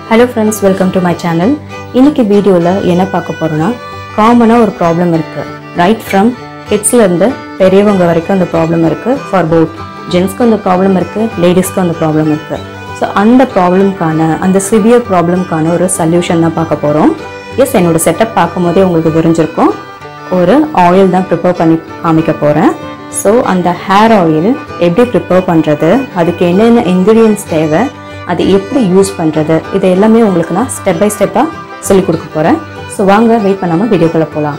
hello friends welcome to my channel இன்னைக்கு வீடியோவில் என்ன பார்க்க போகிறோன்னா காமனாக ஒரு ப்ராப்ளம் இருக்குது ரைட் ஃப்ரம் கிட்ஸ்லேருந்து பெரியவங்க வரைக்கும் அந்த ப்ராப்ளம் இருக்குது ஃபார் போத் ஜென்ஸ்க்கு அந்த ப்ராப்ளம் இருக்குது லேடிஸ்க்கு அந்த ப்ராப்ளம் இருக்குது ஸோ அந்த ப்ராப்ளம்க்கான அந்த சிவியர் ப்ராப்ளம்க்கான ஒரு சொல்யூஷன் தான் பார்க்க போகிறோம் எஸ் என்னோட செட்டப் பார்க்கும்போதே உங்களுக்கு தெரிஞ்சிருக்கும் ஒரு ஆயில் தான் ப்ரிப்பேர் பண்ணி காமிக்க போகிறேன் ஸோ அந்த ஹேர் ஆயில் எப்படி ப்ரிப்பேர் பண்ணுறது அதுக்கு என்னென்ன இன்க்ரீடியன்ஸ் தேவை அது எப்படி யூஸ் பண்ணுறது இது எல்லாமே உங்களுக்கு நான் ஸ்டெப் பை ஸ்டெப்பாக சொல்லி கொடுக்க போகிறேன் ஸோ வாங்க வெயிட் பண்ணாமல் வீடியோக்குள்ளே போகலாம்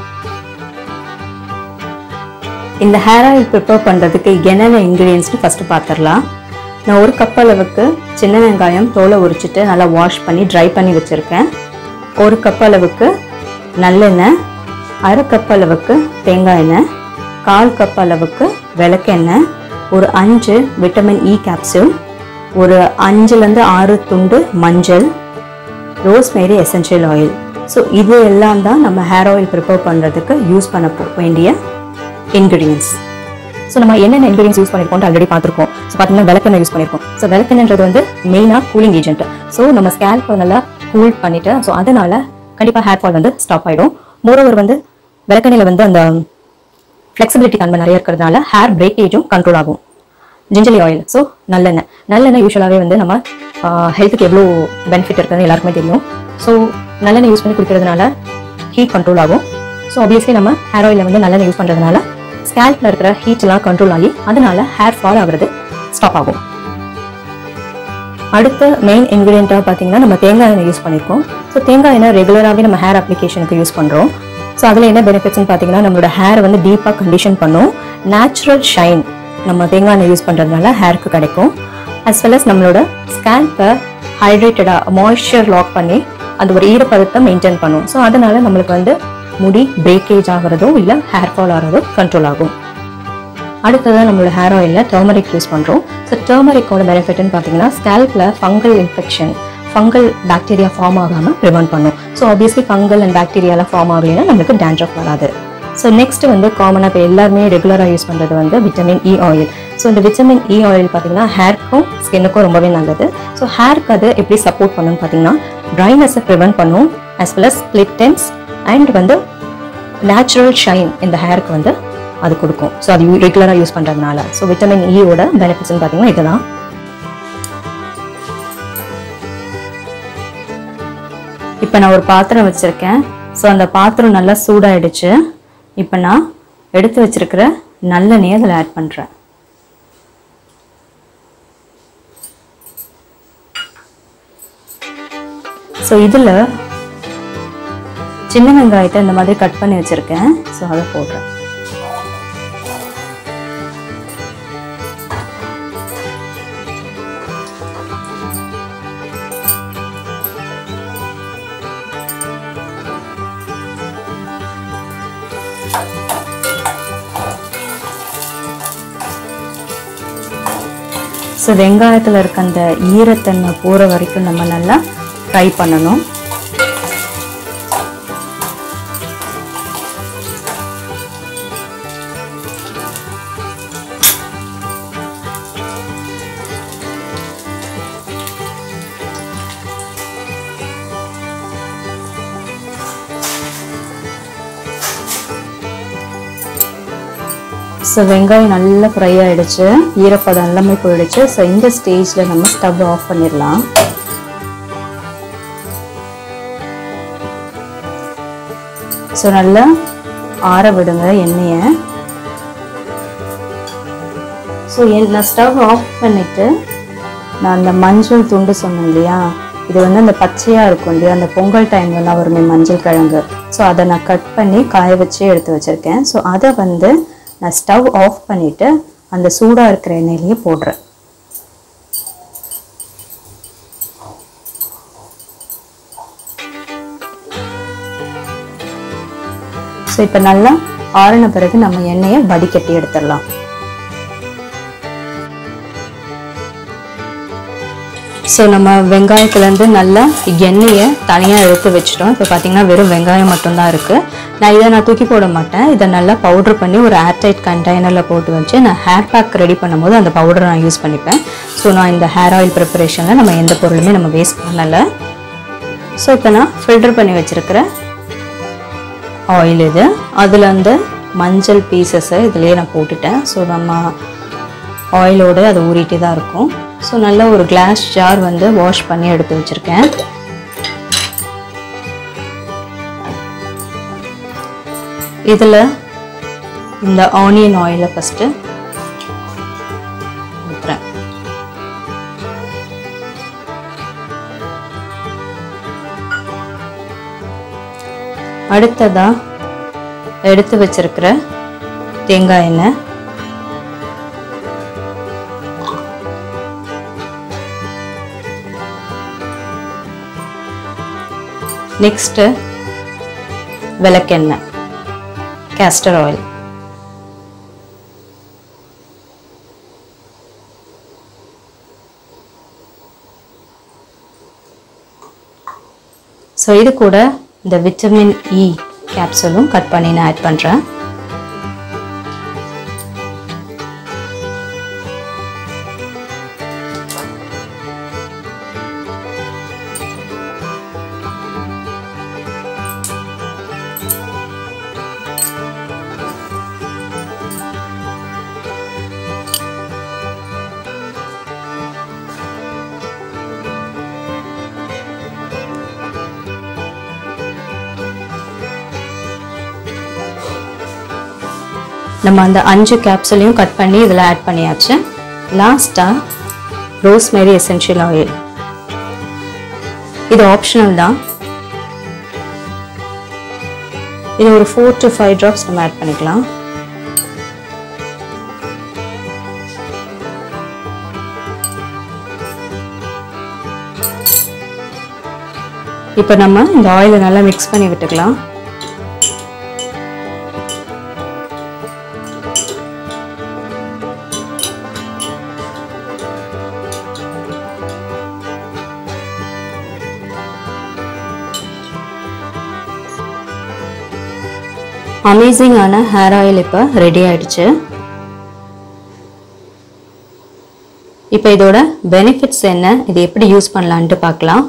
இந்த ஹேர் ஆயில் ப்ரிப்பேர் பண்ணுறதுக்கு என்னென்ன இன்க்ரீடியன்ஸ்னு ஃபஸ்ட்டு பார்த்துடலாம் நான் ஒரு கப் அளவுக்கு சின்ன வெங்காயம் தோலை உரிச்சிட்டு நல்லா வாஷ் பண்ணி ட்ரை பண்ணி வச்சுருக்கேன் ஒரு கப் அளவுக்கு நல்லெண்ணெய் அரை கப் அளவுக்கு தேங்காய் எண்ணெய் கால் கப் அளவுக்கு விளக்கெண்ணெய் ஒரு அஞ்சு விட்டமின் இ கேப்சூல் ஒரு அஞ்சுலேருந்து ஆறு துண்டு மஞ்சள் ரோஸ்மேரி எசென்ஷியல் ஆயில் ஸோ இது எல்லாம் தான் நம்ம ஹேர் ஆயில் ப்ரிப்பேர் பண்ணுறதுக்கு யூஸ் பண்ண போ- வேண்டிய இன்க்ரீடியன்ஸ் ஸோ நம்ம என்னென்ன இன்க்ரீடியன்ஸ் யூஸ் பண்ணியிருக்கோம் ஆல்ரெடி பார்த்துருக்கோம் ஸோ பார்த்தீங்கன்னா விளக்கெண்ணெய் யூஸ் பண்ணியிருக்கோம் ஸோ விளக்கெண்ணெய்ன்றது வந்து மெயினாக கூலிங் ஏஜென்ட் ஸோ நம்ம ஸ்கேல்ப்பை நல்லா கூல் பண்ணிட்டு ஸோ அதனால கண்டிப்பாக ஹேர் ஃபால் வந்து ஸ்டாப் ஆகிடும் மோரோவர் வந்து விளக்கெண்ணெயில் வந்து அந்த ஃப்ளெக்சிபிலிட்டி தன்மை நிறைய இருக்கிறதுனால ஹேர் பிரேக்கேஜும் கண்ட்ரோல் ஆகும் ஜிஞ்சலி ஆயில் ஸோ நல்லெண்ணெய் நல்லெண்ணெய் யூஸ்வலாகவே வந்து நம்ம ஹெல்த்துக்கு எவ்வளோ பெனிஃபிட் இருக்குன்னு எல்லாருக்குமே தெரியும் ஸோ நல்லெண்ணெய் யூஸ் பண்ணி குடிக்கிறதுனால ஹீட் கண்ட்ரோல் ஆகும் ஸோ obviously நம்ம ஹேர் ஆயிலில் வந்து நல்லெண்ணெய் யூஸ் பண்ணுறதுனால ஸ்கேல்ப்ல இருக்கிற ஹீட்லாம் கண்ட்ரோல் ஆகி அதனால ஹேர் ஃபால் ஆகுறது ஸ்டாப் ஆகும் அடுத்த மெயின் இன்க்ரீடியண்ட்டாக பார்த்தீங்கன்னா நம்ம தேங்காய் எண்ணெய் யூஸ் பண்ணியிருக்கோம் ஸோ தேங்காய் எண்ணெய் ரெகுலராகவே நம்ம ஹேர் அப்ளிகேஷனுக்கு யூஸ் பண்ணுறோம் ஸோ அதில் என்ன பெனிஃபிட்ஸ்னு பார்த்தீங்கன்னா நம்மளோட ஹேர் வந்து டீப்பாக கண்டிஷன் பண்ணும் நேச்சுரல் ஷைன் நம்ம தேங்காய் எண்ணெய் யூஸ் பண்ணுறதுனால ஹேருக்கு கிடைக்கும் as well as நம்மளோட ஸ்கேல்ப்பை ஹைட்ரேட்டடாக மாய்ஸ்சர் லாக் பண்ணி அந்த ஒரு ஈரப்பதத்தை மெயின்டைன் பண்ணும் ஸோ அதனால நம்மளுக்கு வந்து முடி பிரேக்கேஜ் ஆகிறதோ இல்லை ஹேர் ஃபால் ஆகிறதோ கண்ட்ரோல் ஆகும் அடுத்ததாக நம்மளோட ஹேர் ஆயிலில் டர்மரிக் யூஸ் பண்ணுறோம் ஸோ டர்மரிக்கோட பெனிஃபிட்னு பார்த்தீங்கன்னா ஸ்கேல்பில் fungal infection fungal bacteria form ஆகாமல் ப்ரிவென்ட் பண்ணும் ஸோ ஆப்வியஸ்லி ஃபங்கல் அண்ட் பாக்டீரியாலாம் ஃபார்ம் ஆகலைன்னா நம்மளுக்கு டேண்ட்ரஃப் வராது ஸோ நெக்ஸ்ட் வந்து காமனாக இப்போ எல்லாருமே ரெகுலராக யூஸ் பண்ணுறது வந்து விட்டமின் இ ஆயில் ஸோ இந்த விட்டமின் இ ஆயில் பார்த்தீங்கன்னா ஹேர்க்கும் ஸ்கின்னுக்கும் ரொம்பவே நல்லது ஸோ ஹேர்க்கு அது எப்படி சப்போர்ட் பண்ணுன்னு பார்த்தீங்கன்னா ட்ரைனஸை ப்ரிவென்ட் பண்ணும் as well as ஸ்பிளிட் டென்ஸ் அண்ட் வந்து நேச்சுரல் ஷைன் இந்த ஹேருக்கு வந்து அது கொடுக்கும் ஸோ அது ரெகுலராக யூஸ் பண்ணுறதுனால ஸோ விட்டமின் இயோட பெனிஃபிட்ஸ்னு பார்த்தீங்கன்னா இதுதான் இப்போ நான் ஒரு பாத்திரம் வச்சுருக்கேன் ஸோ அந்த பாத்திரம் நல்லா சூடாயிடுச்சு இப்போ நான் எடுத்து வச்சிருக்கிற நல்லெண்ணெயை அதில் ஆட் பண்ணுறேன் ஸோ இதில் சின்ன வெங்காயத்தை இந்த மாதிரி கட் பண்ணி வச்சுருக்கேன் ஸோ அதை போடுறேன் ஸோ வெங்காயத்தில் இருக்க அந்த ஈரத்தன்மை போகிற வரைக்கும் நம்ம நல்லா ஃப்ரை பண்ணணும் ஸோ வெங்காயம் நல்லா ஃப்ரை ஆயிடுச்சு ஈரப்பதம் எல்லாமே போயிடுச்சு ஸோ இந்த ஸ்டேஜில் நம்ம ஸ்டவ் ஆஃப் பண்ணிடலாம் ஸோ நல்லா ஆற விடுங்க எண்ணெயை ஸோ நான் ஸ்டவ் ஆஃப் பண்ணிட்டு நான் அந்த மஞ்சள் துண்டு சொன்னேன் இல்லையா இது வந்து அந்த பச்சையாக இருக்கும் இல்லையா அந்த பொங்கல் டைம்லலாம் வருமே மஞ்சள் கிழங்கு ஸோ அதை நான் கட் பண்ணி காய வச்சு எடுத்து வச்சுருக்கேன் ஸோ அதை வந்து நான் ஸ்டவ் ஆஃப் பண்ணிவிட்டு அந்த சூடாக இருக்கிற எண்ணெயிலேயே போடுறேன் ஸோ இப்போ நல்லா ஆறின பிறகு நம்ம எண்ணெயை வடிகட்டி எடுத்துடலாம் ஸோ நம்ம வெங்காயத்துலேருந்து நல்லா எண்ணெயை தனியாக எடுத்து வச்சிட்டோம் இப்போ பார்த்தீங்கன்னா வெறும் வெங்காயம் மட்டும்தான் இருக்குது நான் இதை நான் தூக்கி போட மாட்டேன் இதை நல்லா பவுட்ரு பண்ணி ஒரு ஏர்டைட் கண்டெய்னரில் போட்டு வச்சு நான் ஹேர் பேக் ரெடி பண்ணும்போது அந்த பவுடரை நான் யூஸ் பண்ணிப்பேன் ஸோ நான் இந்த ஹேர் ஆயில் ப்ரிப்பரேஷனில் நம்ம எந்த பொருளுமே நம்ம வேஸ்ட் பண்ணலை ஸோ இப்போ நான் ஃபில்டர் பண்ணி வச்சுருக்கிற ஆயில் இது அதில் அந்த மஞ்சள் பீசஸை இதுலேயே நான் போட்டுட்டேன் ஸோ நம்ம ஆயிலோடு அது ஊறிட்டே தான் இருக்கும் ஸோ நல்ல ஒரு கிளாஸ் ஜார் வந்து வாஷ் பண்ணி எடுத்து வச்சுருக்கேன் இதில் இந்த ஆனியன் ஆயிலை ஃபஸ்ட்டு ஊற்றுறேன் அடுத்ததா எடுத்து வச்சிருக்கிற தேங்காய் எண்ணெய் நெக்ஸ்ட்டு விளக்கெண்ணெய் கேஸ்டர் ஆயில் ஸோ இது கூட இந்த விட்டமின் இ கேப்சூலும் கட் பண்ணி நான் ஆட் பண்ணுறேன் நம்ம அந்த அஞ்சு கேப்சூலையும் கட் பண்ணி இதில் ஆட் பண்ணியாச்சு லாஸ்ட்டாக ரோஸ்மேரி எசென்ஷியல் ஆயில் இது ஆப்ஷனல் தான் இது ஒரு ஃபோர் டு ஃபைவ் ட்ராப்ஸ் நம்ம ஆட் பண்ணிக்கலாம் இப்போ நம்ம இந்த ஆயிலை நல்லா மிக்ஸ் பண்ணி விட்டுக்கலாம் அமேசிங்கான ஹேர் ஆயில் இப்போ ரெடி ஆயிடுச்சு இப்போ இதோட பெனிஃபிட்ஸ் என்ன இது எப்படி யூஸ் பண்ணலான்ட்டு பார்க்கலாம்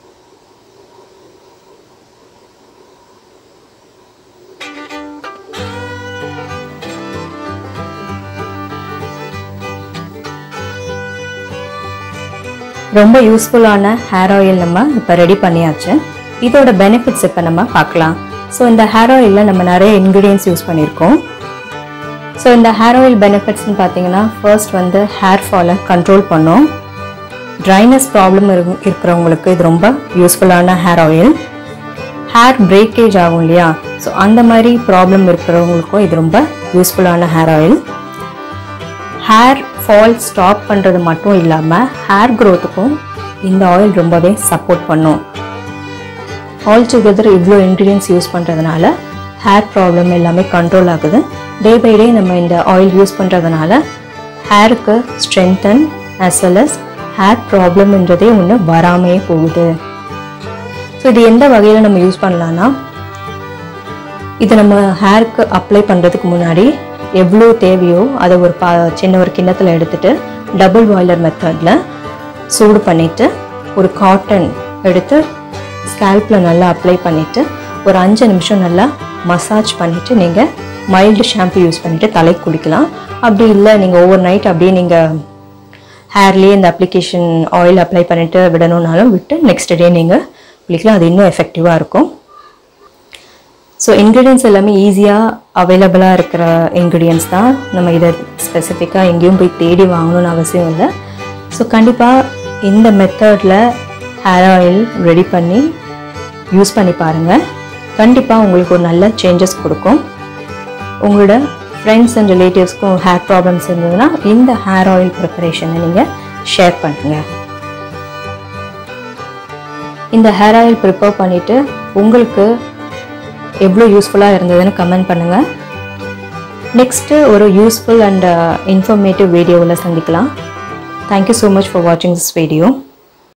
ரொம்ப யூஸ்ஃபுல்லான ஹேர் ஆயில் நம்ம இப்போ ரெடி பண்ணியாச்சு இதோட பெனிஃபிட்ஸ் இப்போ நம்ம பார்க்கலாம் ஸோ இந்த ஹேர் ஆயிலில் நம்ம நிறைய இன்க்ரீடியன்ஸ் யூஸ் பண்ணியிருக்கோம் ஸோ இந்த ஹேர் ஆயில் பெனிஃபிட்ஸ்னு பார்த்தீங்கன்னா ஃபர்ஸ்ட் வந்து ஹேர் ஃபாலை கண்ட்ரோல் பண்ணும் ட்ரைனஸ் ப்ராப்ளம் இருக்கிறவங்களுக்கு இது ரொம்ப யூஸ்ஃபுல்லான ஹேர் ஆயில் ஹேர் பிரேக்கேஜ் ஆகும் இல்லையா ஸோ அந்த மாதிரி ப்ராப்ளம் இருக்கிறவங்களுக்கும் இது ரொம்ப யூஸ்ஃபுல்லான hair oil hair fall stop பண்ணுறது மட்டும் இல்லாமல் ஹேர் க்ரோத்துக்கும் இந்த ஆயில் ரொம்பவே சப்போர்ட் பண்ணும் ஆல் டுகெதர் இவ்வளோ இன்க்ரீடியன்ஸ் யூஸ் பண்ணுறதுனால ஹேர் ப்ராப்ளம் எல்லாமே கண்ட்ரோல் ஆகுது டே பை டே நம்ம இந்த ஆயில் யூஸ் பண்ணுறதுனால ஹேருக்கு strengthen as well as hair ப்ராப்ளம்ன்றதே ஒன்று வராமையே போகுது ஸோ இது எந்த வகையில் நம்ம யூஸ் பண்ணலான்னா இது நம்ம ஹேருக்கு அப்ளை பண்ணுறதுக்கு முன்னாடி எவ்வளோ தேவையோ அதை ஒரு பா சின்ன ஒரு கிண்ணத்தில் எடுத்துட்டு டபுள் பாய்லர் மெத்தடில் சூடு பண்ணிவிட்டு ஒரு காட்டன் எடுத்து ஸ்கேல்பில் நல்லா அப்ளை பண்ணிவிட்டு ஒரு அஞ்சு நிமிஷம் நல்லா மசாஜ் பண்ணிவிட்டு நீங்கள் மைல்டு ஷாம்பு யூஸ் பண்ணிவிட்டு தலைக்கு குளிக்கலாம் அப்படி இல்லை நீங்கள் ஓவர் நைட் அப்படியே நீங்கள் ஹேர்லேயே இந்த அப்ளிகேஷன் ஆயில் அப்ளை பண்ணிவிட்டு விடணுன்னாலும் விட்டு நெக்ஸ்ட் டே நீங்கள் குளிக்கலாம் அது இன்னும் எஃபெக்டிவாக இருக்கும் ஸோ இன்க்ரீடியன்ஸ் எல்லாமே ஈஸியாக அவைலபிளாக இருக்கிற இன்க்ரீடியன்ஸ் தான் நம்ம இதை ஸ்பெசிஃபிக்காக எங்கேயும் போய் தேடி வாங்கணும்னு அவசியம் இல்லை ஸோ கண்டிப்பாக இந்த மெத்தடில் ஹேர் ஆயில் ரெடி பண்ணி யூஸ் பண்ணி பாருங்கள் கண்டிப்பாக உங்களுக்கு ஒரு நல்ல சேஞ்சஸ் கொடுக்கும் உங்களோட ஃப்ரெண்ட்ஸ் அண்ட் ரிலேட்டிவ்ஸ்க்கும் ஹேர் ப்ராப்ளம்ஸ் இருந்ததுன்னா இந்த ஹேர் ஆயில் ப்ரிப்பரேஷனை நீங்கள் ஷேர் பண்ணுங்கள் இந்த ஹேர் ஆயில் ப்ரிப்பேர் பண்ணிவிட்டு உங்களுக்கு எவ்வளோ யூஸ்ஃபுல்லாக இருந்ததுன்னு கமெண்ட் பண்ணுங்கள் நெக்ஸ்ட்டு ஒரு யூஸ்ஃபுல் அண்ட் இன்ஃபர்மேட்டிவ் வீடியோவில் சந்திக்கலாம் தேங்க்யூ ஸோ மச் ஃபார் வாட்சிங் திஸ் வீடியோ